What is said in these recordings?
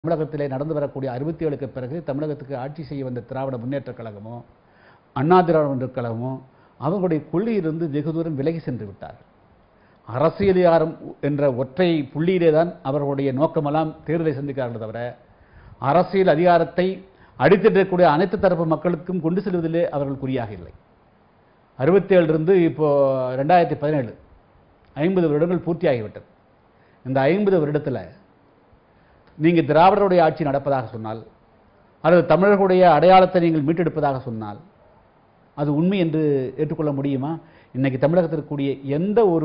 தமிழகத்திலே நடந்து வரக்கூடிய அறுபத்தி ஏழுக்கு பிறகு தமிழகத்துக்கு ஆட்சி செய்ய வந்த திராவிட முன்னேற்றக் கழகமோ அண்ணா திராவிட முன்னேற்றக் கழகமோ அவர்களுடைய கொள்கையிலிருந்து வெகு தூரம் விலகி சென்று விட்டார்கள் அரசியலியாரம் என்ற ஒற்றை புள்ளியிலே தான் அவர்களுடைய நோக்கமெல்லாம் தேர்தலை சந்திக்கிறார்கள் தவிர அரசியல் அதிகாரத்தை அடித்திடக்கூடிய அனைத்து தரப்பு மக்களுக்கும் கொண்டு செல்வதிலே அவர்கள் குறியாக இல்லை அறுபத்தேழுலேருந்து இப்போ ரெண்டாயிரத்தி பதினேழு ஐம்பது வருடங்கள் பூர்த்தியாகிவிட்டது இந்த ஐம்பது வருடத்தில் நீங்கள் திராவிடருடைய ஆட்சி நடப்பதாக சொன்னால் அல்லது தமிழர்களுடைய அடையாளத்தை நீங்கள் மீட்டெடுப்பதாக சொன்னால் அது உண்மை என்று ஏற்றுக்கொள்ள முடியுமா இன்னைக்கு தமிழகத்தில் இருக்கக்கூடிய எந்த ஒரு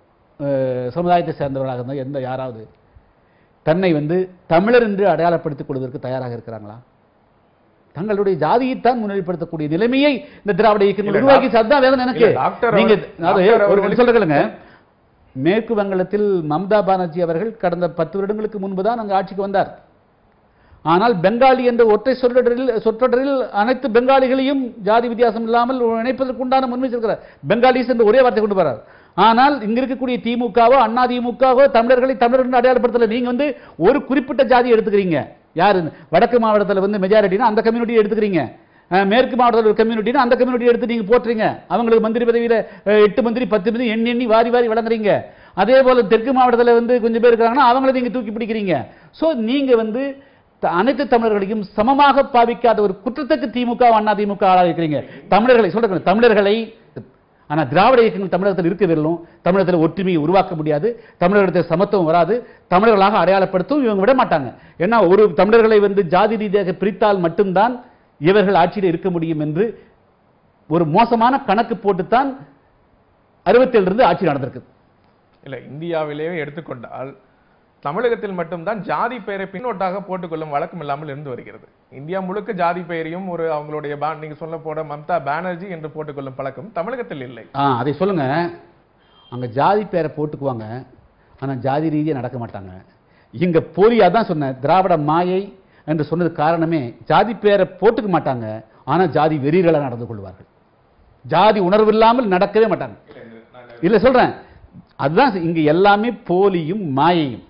அஹ், சமுதாயத்தை சேர்ந்தவர்களாக இருந்தால் எந்த யாராவது தன்னை வந்து தமிழர் என்று அடையாளப்படுத்திக் கொள்வதற்கு தயாராக இருக்கிறாங்களா தங்களுடைய ஜாதியைத்தான் முன்னிலைப்படுத்தக்கூடிய நிலைமையை இந்த திராவிட இயக்கங்கள் இல்ல, உருவாக்கி அதுதான் வேதனை எனக்கு இல்ல, டாக்டர் நீங்க அவர்- அதாவது டாக்டர் ஒரு அவர்களுக்கு- சொல்லுங்க மேற்கு வங்கத்தில் மம்தா பானர்ஜி அவர்கள் கடந்த பத்து வருடங்களுக்கு முன்பு தான் அங்கு ஆட்சிக்கு வந்தார் ஆனால் பெங்காலி என்ற ஒற்றை சொற்றொடரில் சொற்றொடரில் அனைத்து பெங்காலிகளையும் ஜாதி வித்தியாசம் இல்லாமல் இணைப்பதற்குண்டான முன்மை இருக்கிறார் பெங்காலிஸ் என்று ஒரே வார்த்தை கொண்டு வரார் ஆனால் இங்க இருக்கக்கூடிய திமுகவோ அண்ணா திமுகவோ தமிழர்களை தமிழர் என்று அடையாளப்படுத்தல நீங்க வந்து ஒரு குறிப்பிட்ட ஜாதியை எடுத்துக்கிறீங்க யாரு வடக்கு மாவட்டத்தில் வந்து மெஜாரிட்டினா அந்த கம்யூனிட்டியை எடுத்துக்கிறீங்க அஹ், மேற்கு மாவட்டத்தில் ஒரு கம்யூனிட்டினா அந்த கம்யூனிட்டி எடுத்து நீங்க போட்டுறீங்க அவங்களுக்கு மந்திரி பதவியில அஹ், எட்டு மந்திரி பத்து மந்திரி எண்ணி எண்ணி வாரி வாரி வழங்குறீங்க அதே போல தெற்கு மாவட்டத்தில் வந்து கொஞ்சம் பேர் இருக்காங்கன்னா அவங்கள நீங்க தூக்கி பிடிக்கிறீங்க சோ நீங்க வந்து த- அனைத்து தமிழர்களையும் சமமாக பாவிக்காத ஒரு குற்றத்துக்கு திமுக அண்ணா திமுக ஆளாக இருக்கிறீங்க தமிழர்களை சொல்றேன் தமிழர்களை ஆனா திராவிட இயக்கங்கள் தமிழகத்தில் இருக்க வெல்லும் தமிழகத்தில் ஒற்றுமையை உருவாக்க முடியாது தமிழகத்தில் சமத்துவம் வராது தமிழர்களாக அடையாளப்படுத்தவும் இவங்க விட மாட்டாங்க ஏன்னா ஒரு தமிழர்களை வந்து ஜாதி ரீதியாக பிரித்தால் மட்டும்தான் இவர்கள் ஆட்சியில் இருக்க முடியும் என்று ஒரு மோசமான கணக்கு போட்டுத்தான் அறுபத்தேழுல இருந்து ஆட்சி நடந்திருக்கு இல்ல இந்தியாவிலேயே எடுத்துக்கொண்டால் தமிழகத்தில் மட்டும்தான் ஜாதி பெயரை பின்னோட்டாக போட்டுக்கொள்ளும் வழக்கம் இல்லாமல் இருந்து வருகிறது இந்தியா முழுக்க ஜாதி பெயரையும் ஒரு அவங்களுடைய பா- நீங்க சொல்ல போட மம்தா பானர்ஜி என்று போட்டுக்கொள்ளும் பழக்கம் தமிழகத்தில் இல்லை ஆ அதை சொல்லுங்க அங்க ஜாதி பேரை போட்டுக்குவாங்க ஆனா ஜாதி ரீதியா நடக்க மாட்டாங்க இங்க போலியா தான் சொன்னேன் திராவிட மாயை என்று சொன்னது காரணமே ஜாதி பேரை போட்டுக்க மாட்டாங்க ஆனா ஜாதி வெறிகளாக நடந்து கொள்வார்கள் ஜாதி உணர்வு இல்லாமல் நடக்கவே மாட்டாங்க இல்ல சொல்றேன் அதுதான் இங்க எல்லாமே போலியும் மாயையும்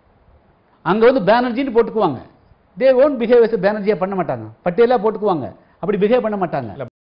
அங்க வந்து பேனர்ஜின்னு போட்டுக்குவாங்க தே ஓன் பிஹேவ் பேனர்ஜியா பண்ண மாட்டாங்க பட்டியலா போட்டுக்குவாங்க அப்படி பிஹேவ் பண்ண மாட்டாங்க